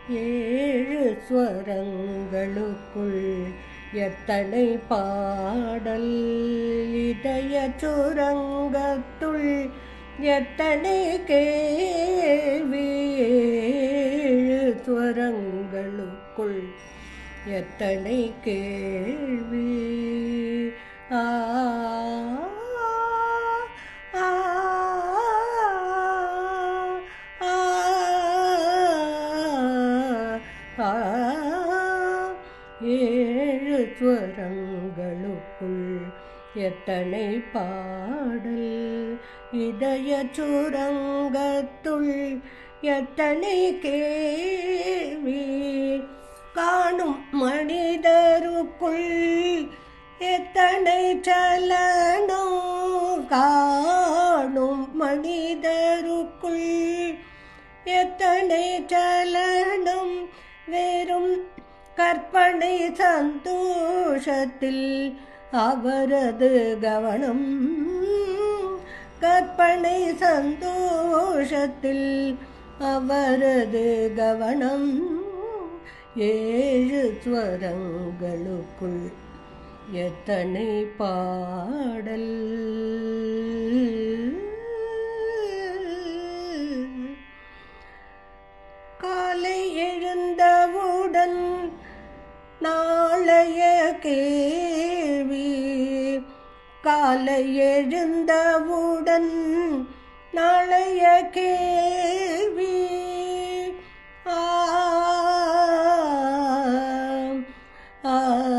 ஏழு ஸ்வரங்களுக்குள் எத்தனை பாடல் இதய சுரங்கத்துள் எத்தனை கேள்வி ஏழு ஸ்வரங்களுக்குள் எத்தனை கேள்வி ஆ ஆ, ஆ, ஆ, ஏழு ஸ்வரங்களுக்குள் எத்தனை பாடல் இதய சுரங்கத்துள் எத்தனை கேள்வி காணும் மனிதருக்குள் எத்தனை சலனம் காணும் மனிதருக்குள் எத்தனை சலனம் வெறும் கற்பனை சந்தோஷத்தில் அவரது கவனம் கற்பனை சந்தோஷத்தில் அவரது கவனம் ஏழு ஸ்வரங்களுக்குள் எத்தனை பாடல் காலை எழுந்தவுடன் நாளைய கேள்வி காலை எழுந்தவுடன் நாளைய கேள்வி ஆ ஆ,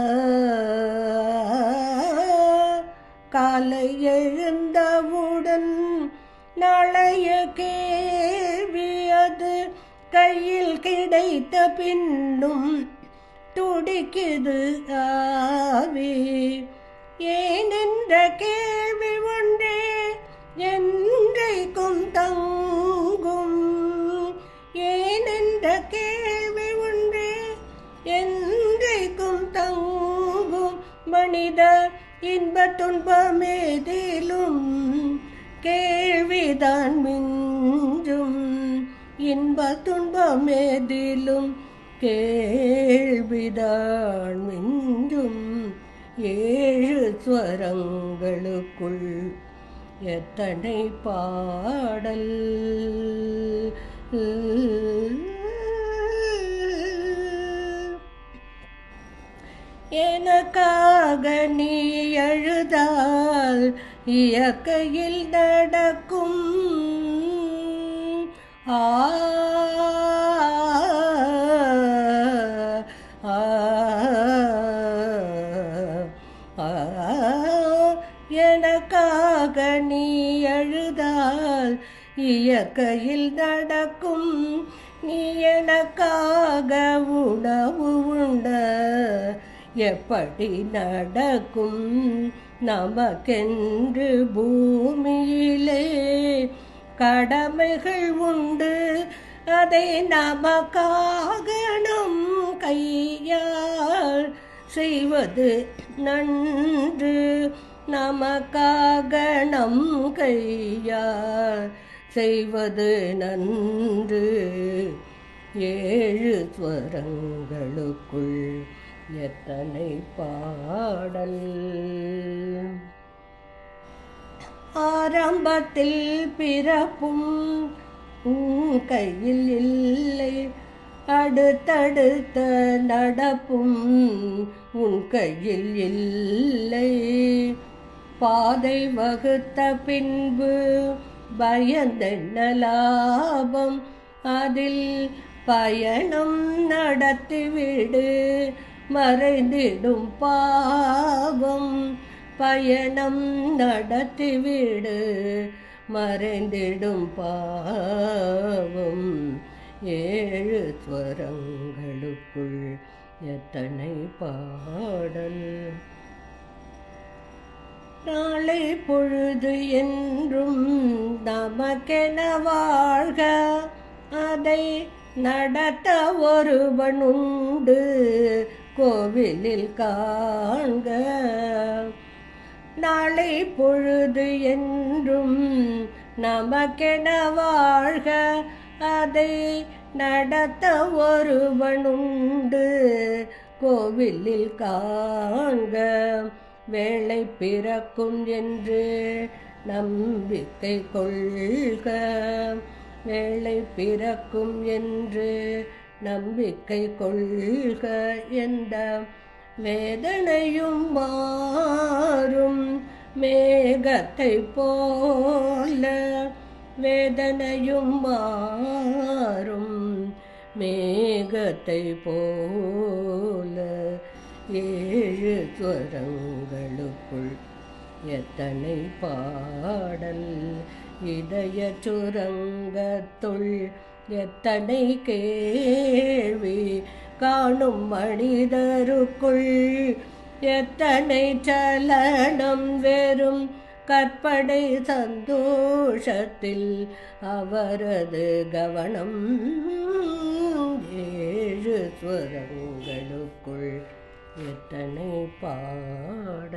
காலை எழுந்தவுடன் நாளைய கேள்வி அது கையில் கிடைத்த பின்னும் துடிக்குது ஆவி ஏனென்ற கேள்வி ஒன்றே என்றைக்கும் தங்கும் ஏனென்ற கேள்வி ஒன்றே என்றைக்கும் தங்கும் மனித இன்ப துன்பமேதிலும் கேள்விதான் மிஞ்சும் இன்ப துன்பமேதிலும் கேள்விதான் மிஞ்சும் ஏழு ஸ்வரங்களுக்குள் எத்தனை பாடல் எனக்காக நீ எழுதால் இயற்கையில் நடக்கும் ஆ ஆ, ஆ, எனக்காக நீ எழுதால் இயற்கையில் நடக்கும் நீ எனக்காக உணவு உண்ட எப்படி நடக்கும் நமக்கென்று பூமியிலே கடமைகள் உண்டு அதை நமக்காக நம் கையால் செய்வது நன்று நமக்காக நம் கையால் செய்வது நன்று ஏழு ஸ்வரங்களுக்குள் எத்தனை பாடல் ஆரம்பத்தில் பிறப்பும் உன் கையில் இல்லை அடுத்தடுத்த நடப்பும் உன் கையில் இல்லை பாதை வகுத்த பின்பு பயந்தென்ன லாபம் அதில் பயணம் நடத்திவிடு மறைந்திடும் பாவம் பயணம் நடத்திவிடு மறைந்திடும் பாவம் ஏழு ஸ்வரங்களுக்குள் எத்தனை பாடல் நாளை பொழுது என்றும் நமக்கென வாழ்க அதை நடத்த ஒருவன் உண்டு கோவிலில் காண்க நாளை பொழுது என்றும் நமக்கென வாழ்க அதை நடத்த ஒருவனுண்டு கோவிலில் காண்க வேலை பிறக்கும் என்று நம்பிக்கை கொள்க வேலை பிறக்கும் என்று நம்பிக்கை கொள்க என்ற வேதனையும் மாறும் மேகத்தை போல வேதனையும் மாறும் மேகத்தை போல ஏழு ஸ்வரங்களுக்குள் எத்தனை பாடல் இதய சுரங்கத்துள் எத்தனை கேள்வி காணும் மனிதருக்குள் எத்தனை சலனம் வெறும் கற்பனை சந்தோஷத்தில் அவரது கவனம் ஏழு ஸ்வரங்களுக்குள் எத்தனை பாடல்